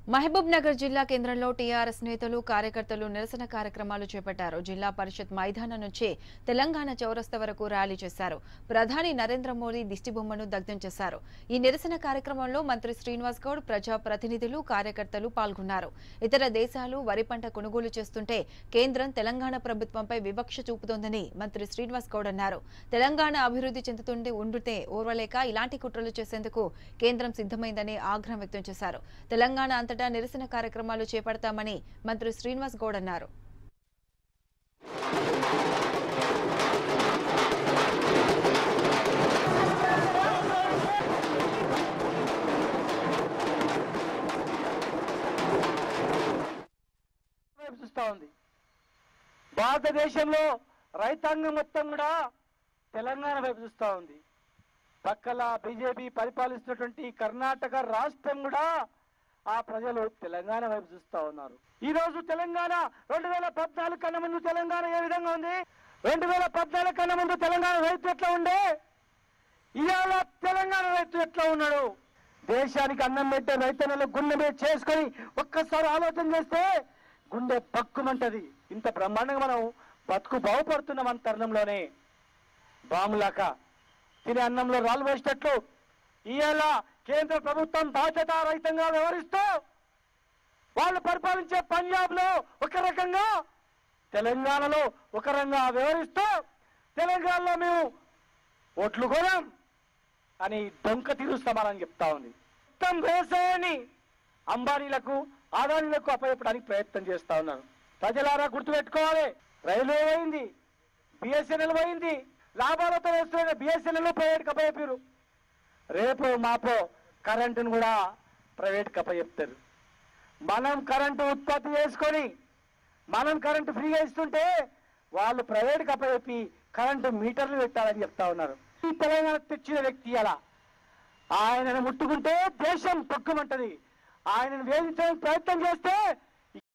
మహబూబ్ నగర్ జిల్లా కేంద్రంలో టీఆర్ఎస్ నేతలు కార్యకర్తలు నిరసన కార్యక్రమాలు చేపట్టారు జిల్లా పరిషత్ మైదానం నుంచి తెలంగాణ చౌరస్తా వరకు ర్యాలీ చేశారు ప్రధాని నరేంద్ర మోదీ దిష్టిబొమ్మను దగ్ధం చేశారు ఈ నిరసన కార్యక్రమంలో మంత్రి శ్రీనివాస్ గౌడ్ ప్రజా ప్రతినిధులు కార్యకర్తలు పాల్గొన్నారు ఇతర దేశాలు వరి పంట కొనుగోలు చేస్తుంటే కేంద్రం తెలంగాణ ప్రభుత్వంపై వివక్ష చూపుతోందని మంత్రి శ్రీనివాస్ గౌడ్ అన్నారు తెలంగాణ అభివృద్ధి చెందుతుంటే ఉండితే ఓర్వలేక ఇలాంటి కుట్రలు చేసేందుకు కేంద్రం సిద్ధమైందని ఆగ్రహం వ్యక్తం చేశారు తెలంగాణ అంతటా నిరసన కార్యక్రమాలు చేపడతామని మంత్రి శ్రీనివాస్ గౌడ్ అన్నారు వైపు చూస్తా ఉంది భారతదేశంలో రైతాంగం మొత్తం కూడా తెలంగాణ వైపు చూస్తా ఉంది పక్కల బీజేపీ పరిపాలిస్తున్నటువంటి కర్ణాటక రాష్ట్రం కూడా ఆ ప్రజలు తెలంగాణ వైపు చూస్తా ఉన్నారు ఈ రోజు తెలంగాణ రెండు వేల పద్నాలుగు కన్నా ముందు తెలంగాణ ఏ విధంగా ఉంది రెండు వేల పద్నాలుగు కన్నా ముందు తెలంగాణ రైతు ఎట్లా ఉండే ఇవాళ తెలంగాణ రైతు ఎట్లా ఉన్నాడు దేశానికి అన్నం పెట్టే రైతన్నలు గుండె మీద చేసుకొని ఒక్కసారి ఆలోచన చేస్తే గుండె పక్కుమంటది ఇంత బ్రహ్మాండంగా మనం బతుకు బాగుపడుతున్నాం మన తరుణంలోనే బాములాక తినే అన్నంలో రాళ్ళు వేసేటట్లు ఇవాళ కేంద్ర ప్రభుత్వం బాధ్యత రహితంగా వ్యవహరిస్తూ వాళ్ళు పరిపాలించే పంజాబ్ లో ఒక రకంగా తెలంగాణలో ఒక రకంగా వ్యవహరిస్తూ తెలంగాణలో మేము ఓట్లు కొనాం అని డొంక తీరుస్తామని చెప్తా ఉంది మొత్తం వ్యవసాయాన్ని అంబానీలకు ఆదానీలకు అప్పచెప్పడానికి ప్రయత్నం చేస్తా ఉన్నారు ప్రజలారా గుర్తుపెట్టుకోవాలి రైల్వే పోయింది బిఎస్ఎన్ఎల్ పోయింది లాభాలతో వేస్తున్న బిఎస్ఎన్ఎల్ ప్రైవేట్కి అప్పచెప్పారు రేపు మాపో కరెంటును కూడా ప్రైవేట్కి అప్పచెప్తారు మనం కరెంటు ఉత్పత్తి చేసుకొని మనం కరెంటు ఫ్రీగా ఇస్తుంటే వాళ్ళు ప్రైవేట్కి అప్పచెప్పి కరెంటు మీటర్లు పెట్టాలని చెప్తా ఉన్నారు ఈ తెలంగాణ తెచ్చిన వ్యక్తి అలా ఆయనను ముట్టుకుంటే దేశం తొక్కుమంటది ఆయనను వేధించడానికి ప్రయత్నం చేస్తే